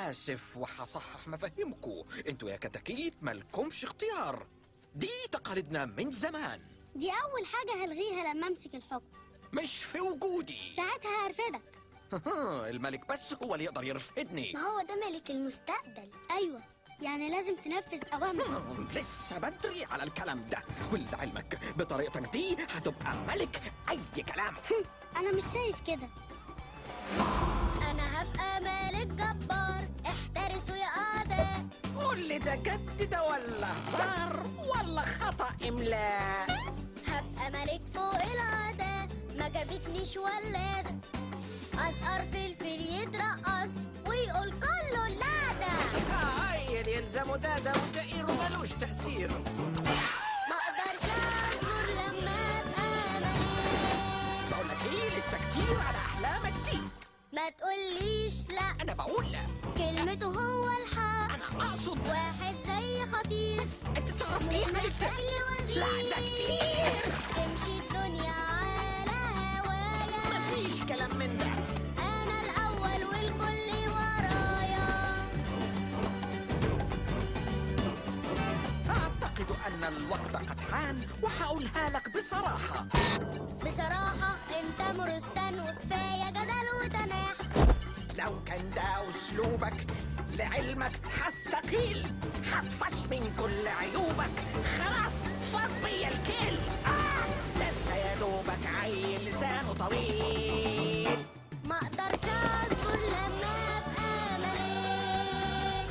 آسف وحصحح مفاهيمكم انتوا يا كتاكيت مالكمش اختيار دي تقاليدنا من زمان دي أول حاجة هلغيها لما أمسك الحكم مش في وجودي ساعتها هرفدك الملك بس هو اللي يقدر يرفدني ما هو ده ملك المستقبل أيوة يعني لازم تنفذ أوامره لسه بدري على الكلام ده ولعلمك بطريقتك دي هتبقى ملك اي كلام أنا مش شايف كده أنا هبقى ملك جبار احترسوا يا أعداء قول لي ده جد ده ولا هزار ولا خطأ إملاء هبقى ملك فوق العادة ما جابتنيش ولادة أزقر فلفل يترقص ويقول كله لا ده عيل يلزمه ده ده وزئير ملوش تأثير ما اقدرش اصبر لما ابقى ملك بقول لك ايه لسه كتير على أحلامك دي ما تقوليش لا أنا بقول لا كلمته هو الحق أنا أقصد واحد زي خطير بس أنت تعرف مش إيه محتاج لوزير لا ده كتير تمشي الدنيا على هوايا مفيش كلام من ده انا الاول والكل ورايا أعتقد أن الوقت قد حان وهقولها لك بصراحة بصراحة انت مرستان وكفاية جدل وتناح لو كان ده أسلوبك لعلمك هستقيل هطفش من كل عيوبك خلاص فاض بيا الكيل آه ده انت يا دوبك عيل لسانه طويل ما اقدرش اصبر لما ابقى ملك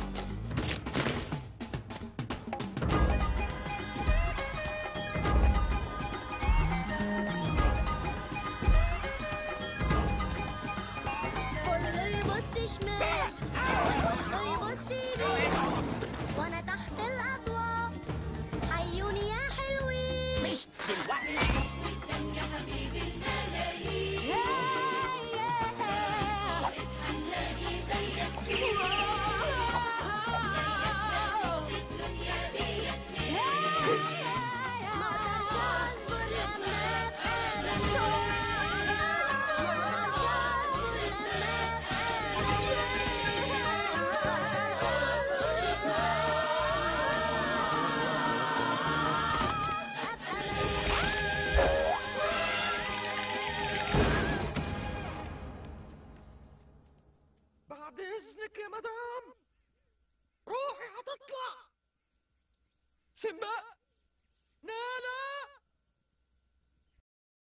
كله يبص شمال كله يبص يمين وانا تحت الاضواء حيوني يا حلوين مش دلوقتي ما اقدرش اصبر لما ابقى ملك ما اقدرش اصبر لما ابقى ملك ما اقدرش اصبر لما ابقى ملك بعد إذنك يا مدام روحي هتطلع سيمبا